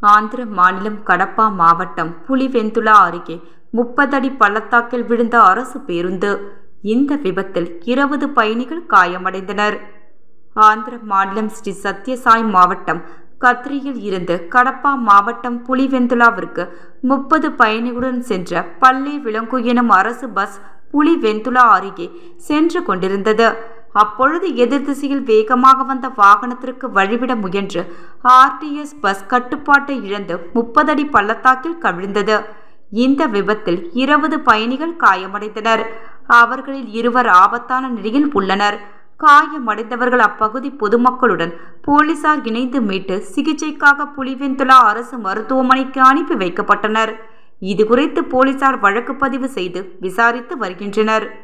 ஆந்திர மாநிலம் கடப்பா மாவட்டம் புலிவெந்துலா அருகே முப்பது அடி பள்ளத்தாக்கில் விழுந்த அரசு பேருந்து இந்த விபத்தில் இருபது பயணிகள் காயமடைந்தனர் ஆந்திர மாநிலம் ஸ்ரீ சத்யசாய் மாவட்டம் கத்ரியில் இருந்து கடப்பா மாவட்டம் புலிவெந்துலாவிற்கு முப்பது பயணிகளுடன் சென்ற பல்லே விலங்கு எனும் அரசு பஸ் புலிவெந்துலா அருகே சென்று கொண்டிருந்தது அப்பொழுது எதிர் திசையில் வேகமாக வந்த வாகனத்திற்கு வழிவிட முயன்று ஆர்டிஎஸ் பஸ் கட்டுப்பாட்டை இழந்து முப்பது அடி பள்ளத்தாக்கில் கவிழ்ந்தது இந்த விபத்தில் இருபது பயணிகள் காயமடைந்தனர் அவர்களில் இருவர் ஆபத்தான நிலையில் உள்ளனர் காயமடைந்தவர்கள் அப்பகுதி பொதுமக்களுடன் போலீசார் இணைந்து மீட்டு சிகிச்சைக்காக புலிவெந்துலா அரசு மருத்துவமனைக்கு அனுப்பி வைக்கப்பட்டனர் இதுகுறித்து போலீசார் வழக்கு பதிவு செய்து விசாரித்து வருகின்றனர்